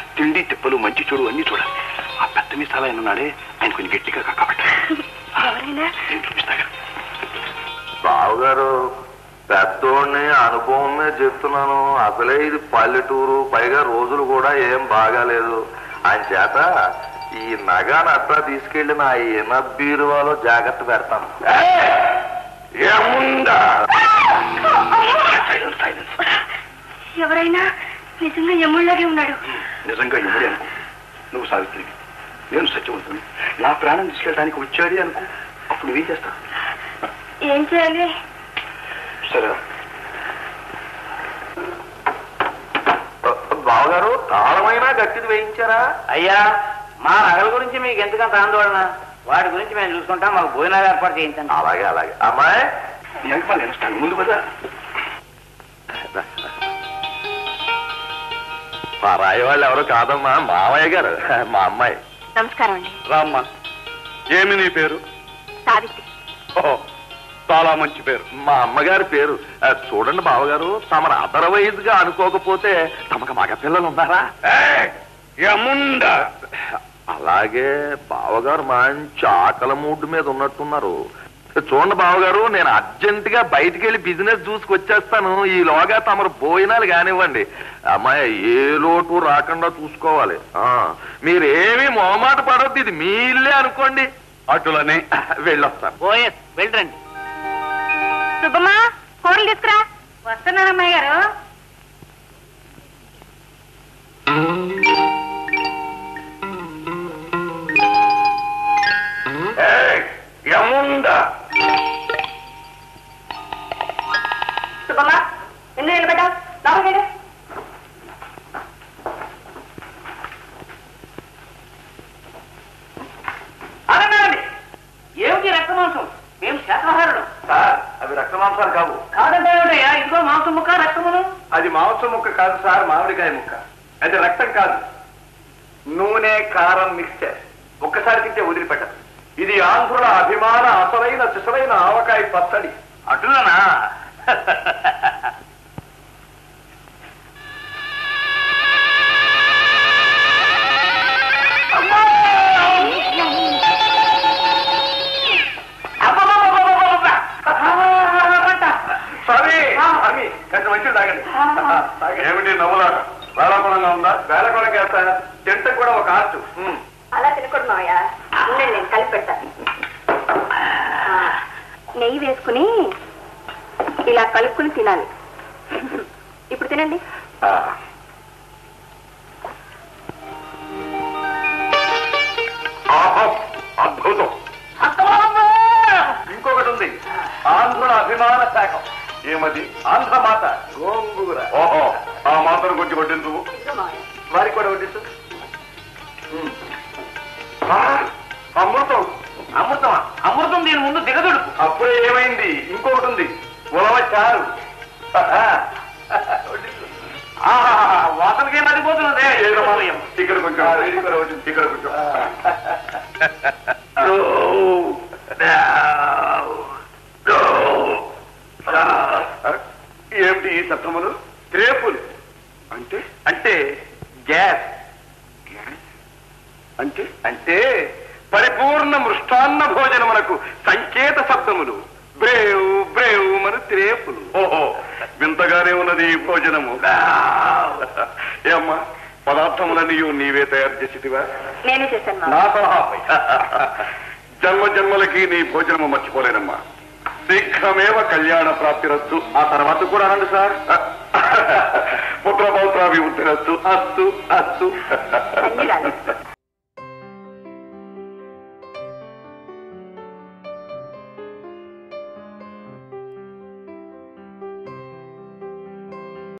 తిండి తిప్పలు మంచి చూడు అన్ని చూడాలి ఆ పెద్ద మీసాలు ఆయన ఉన్నాడే ఆయన కొంచెం గట్టిగా కాబట్టి ఎవరైనా నేను చూపిస్తాగా బావగారు పెద్దోడిని అనుభవం మీద చెప్తున్నాను అసలే ఇది పల్లెటూరు పైగా రోజులు కూడా ఏం బాగాలేదు ఆయన చేత ఈ నగాను అట్లా తీసుకెళ్లి నా ఈన బీరువాలో జాగ్రత్త పెడతాను ఏముందా సైలెన్స్ సైలెన్స్ ఎవరైనా నిజంగా యముళ్ళగే ఉన్నాడు నిజంగా ఇమ్మడి అనుకో నువ్వు సావిత్రి నేను సత్యవంతుని నా ప్రాణం తీసుకెళ్ళడానికి వచ్చాడే అనుకో అప్పుడు నువ్వేం చేస్తావు ఏం చేయాలి సరే బావగారు తాళమైనా గట్టిది వేయించారా అయ్యా మా నగల గురించి మీకు ఎందుకంత ఆందోళన వాటి గురించి మేము చూసుకుంటాం మాకు భోజనాలు ఏర్పాటు చేయించండి అలాగే అలాగే అమ్మాయి నీ అంకమాలు నేను వస్తాను ముందు కదా మా రాయి వాళ్ళు ఎవరు కాదమ్మా మావయ్య గారు మా అమ్మాయి నమస్కారం అండి రామ్మా ఏమి నీ పేరు సావిత్రి ఓహో చాలా మంచి పేరు మా అమ్మగారి పేరు ఆ, చూడండి బావగారు తమరు అదర్వైజ్ గా అనుకోకపోతే తమకు మగ పిల్లలు ఉన్నారా ఏముందా అలాగే బావగారు మంచి ఆకలి మూడ్ మీద ఉన్నట్టున్నారు చూడండి బావగారు నేను అర్జెంట్ గా బయటికి వెళ్ళి బిజినెస్ చూసుకొచ్చేస్తాను ఈలోగా తమరు భోజనాలు కానివ్వండి అమ్మాయి ఏ లోటు రాకుండా చూసుకోవాలి ఆ మీరేమీ మొహమాట పడొద్దు ఇది మీ ఇల్లే అనుకోండి అటులనే వెళ్ళొస్తాను ఓఎస్ వెళ్ళండి సుబ్బమ్మా కూరలు తీసుకురా వస్తున్నానమ్మాయి గారు ఏముందా సుబ్బమ్మా ఎందుకు నిలబడ్డావు లోపలికి వెళ్ళు. అడగండి ఏమిటి రక్త మాంసం మేము శాకాహారులు సార్ అవి రక్త మాంసాలు కావు కాదంటే ఏమిటయ్యా ఇదిగో మాంసం ముక్క రక్తమును అది మాంసం ముక్క కాదు సార్ మామిడికాయ ముక్క అది రక్తం కాదు నూనె కారం మిక్స్చర్ ఒక్కసారి తింటే వదిలిపెట్టదు ఇది ఆంధ్రుల అభిమాన అసలైన సిసలైన ఆవకాయ పచ్చడి అటులనా స్వామి స్వామి కొంచెం మంచిది తాగండి ఏమిటి నవ్వులాట వేళకోళంగా ఉందా వేళకోళంగా వేస్తా తింట కూడా ఒక ఆర్ట్ ఉమ్. అలా తినకూడదు మావయ్య ఉండండి నేను కలిపి పెడతాను ఆ, నెయ్యి వేసుకుని ఇలా కలుపుకుని తినాలి ఇప్పుడు తినండి ఆ. ఆహా, అద్భుతం ఇంకొకటి ఉంది ఆంధ్రుల అభిమాన శాఖం ఏమది ఆంధ్ర మాత గోంగూర ఓహో ఆ మాతను కొంచెం వడ్డించు వారికి కూడా వడ్డించు ఉమ్. ఆ, అమృతం అమృతం అమృతం దీని ముందు దిగదుడుపు అప్పుడే ఏమైంది ఇంకొకటి ఉంది ఉలవ చారు వడ్డించు. ఆహాహా, వాసనకే మర్చిపోతున్నదే ఏదమ్మా? ఇక్కడ కొంచెం ఇక్కడ కొంచెం ఇక్కడ కొంచెం ఏమిటి ఈ శబ్దములు రేపులు అంటే అంటే గ్యాస్ అంటే అంటే పరిపూర్ణ మృష్టాన్న భోజనమునకు సంకేత శబ్దములు బ్రేవ్ బ్రేవ్ మన త్రేపులు ఓహో వింతగానే ఉన్నది ఈ భోజనము ఏమ్మా పదార్థములన్నీ నీవే తయారు చేసిదివా నేనే చేశాను మావయ్య. నా సలహాపై జన్మ జన్మలకి నీ భోజనము మర్చిపోలేనమ్మా శీఘ్రమేవ కళ్యాణ ప్రాప్తిరస్తు ఆ తర్వాత కూడా అనండి సార్ పుత్ర పౌత్రాభివృద్ధిరస్తు అస్తు అస్తు ధన్యురాలు.